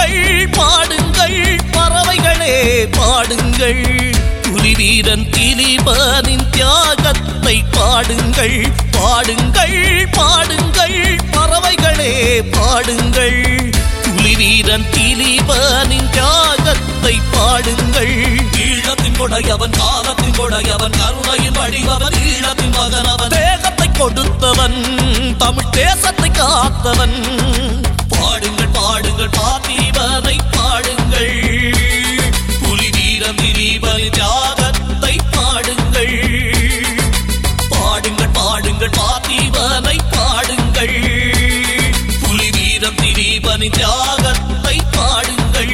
பாடுங்கள் பாடுங்கள் பறவைகளே பாடுங்கள் புலி வீரன் திலீபனின் தியாகத்தை பாடுங்கள் பாடுங்கள் பாடுங்கள் பறவைகளே பாடுங்கள் புலி வீரன் திலீபனின் தியாகத்தை பாடுங்கள் ஈழத்தின் கொடையவன் காலத்தின் கொடையவன் கருணையின் வடிவவன் ஈழத்தின் மகன் அவன் தேகத்தை கொடுத்தவன் தமிழ் தேசத்தை காத்தவன் பாடுங்கள் பாடுங்கள் பார்த்தீவனை பாடுங்கள் புலி வீரம் திலீபனின் தியாகத்தை பாடுங்கள் பாடுங்கள் பாடுங்கள் பார்த்தீவனை பாடுங்கள் புலி வீரம் திலீபனின் தியாகத்தை பாடுங்கள்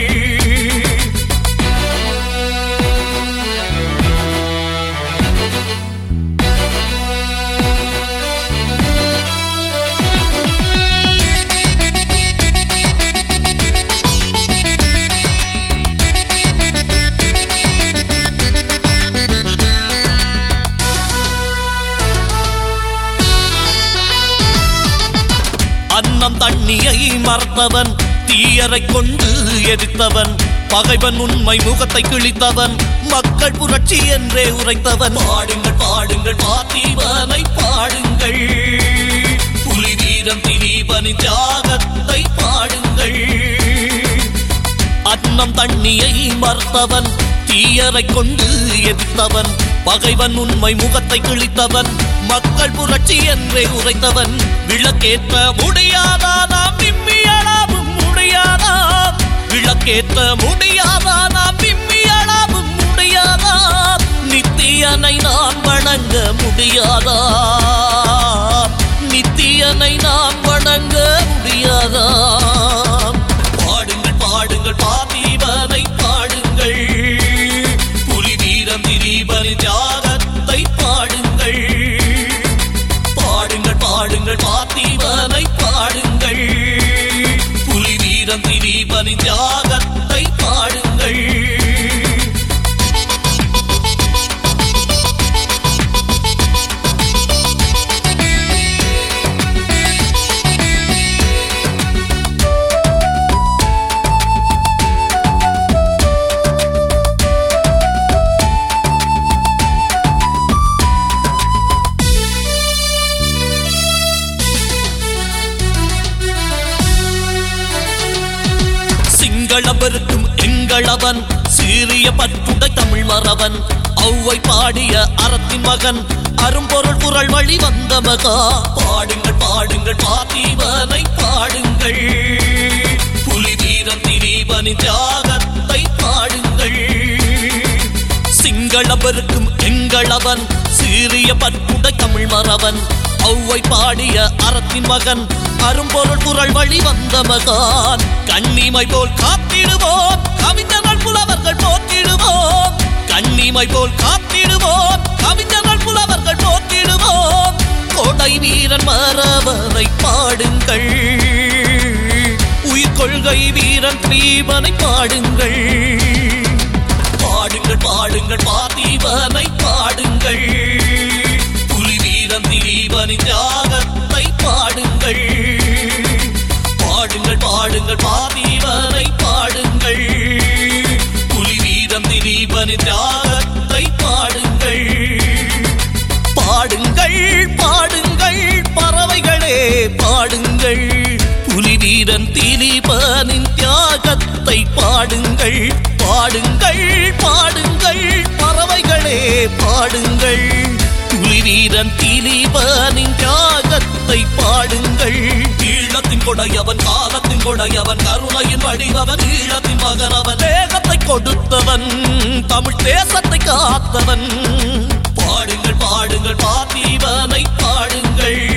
அன்னம் தண்ணியை மறந்தவன் தீயரை கொண்டு எரித்தவன் பகைவன் உண்மை முகத்தை கிழித்தவன் மக்கள் புரட்சி என்றே உரைத்தவன் பாடுங்கள் பாடுங்கள் பார்த்தீவனை பாடுங்கள் புலி வீரம் திலீபனின் தியாகத்தை பாடுங்கள் அன்னம் தண்ணியை மறுத்தவன் தீயரை கொண்டு எதிர்த்தவன் பகைவன் உண்மை முகத்தை கிழித்தவன் மக்கள் புரட்சி என்றே உரைத்தவன் விளக்கேற்ற முடியாதா நாம் விம்மியளாவும் முடியாதா விளக்கேற்ற முடியாதா நாம் விம்மியளாவும் முடியாதா நித்தியனை நான் வணங்க முடியாதா நித்தியனை நான் வணங்க முடியாதா பாடுங்கள் பாடுங்கள் பார்த்தீவனை பாடுங்கள் புலி வீரம் திலீபனின் தியாகத்தை பாடுங்கள் பாடுங்கள் பாடுங்கள் பார்த்தீவனை பாடுங்கள் புலி வீரம் திலீபனின் தியாகத்தை பாடுங்கள் சிங்களவருக்கும் எங்களவன் சீரிய பற்றுடை தமிழ் மறவன் ஔவை பாடிய அறத்தின் மகன் அரும்பொருள் குரல் வழி வந்த மகா பாடுங்கள் பாடுங்கள் பார்த்தீவனை பாடுங்கள் புலி வீரன் திலீபனின் தியாகத்தை பாடுங்கள் சிங்களவருக்கும் எங்களவன் சீரிய பற்புடை தமிழ் மறவன் ஔவை பாடிய அறத்தின் மகன் அரும்பொருள் குரல் வழி வந்த மகான் கண்ணிமை போல் காத்திடுவோம் கவிஞர்கள் புலவர்கள் போற்றிடுவோம் கண்ணிமை போல் காத்திடுவோம் கவிஞர்கள் புலவர்கள் போற்றிடுவோம் கொடை வீரன் மரவனை பாடுங்கள் உயிர் கொள்கை வீரன் தீபனை பாடுங்கள் பாடுங்கள் பாடுங்கள் பார்த்தீவனை பாடுங்கள் புலி வீரன் திலீபனின் தியாகத்தை பாடுங்கள் பாடுங்கள் பாடுங்கள் பார்த்தீவனை பாடுங்கள் புலி வீரன் திலீபனின் தியாகத்தை பாடுங்கள் பாடுங்கள் பாடுங்கள் பறவைகளே பாடுங்கள் புலி வீரன் திலீபனின் தியாகத்தை பாடுங்கள் பாடுங்கள் பாடுங்கள் பறவைகளே பாடுங்கள் புலி வீரன் திலீபனின் தியாகத்தை பாடுங்கள் ஈழத்தின் கொடையவன் காலத்தின் கொடையவன் கருணையின் வடிவவன் ஈழத்தின் மகன் அவன் தேகத்தை கொடுத்தவன் தமிழ் தேசத்தை காத்தவன் பாடுங்கள் பாடுங்கள் பார்த்தீவனை பாடுங்கள்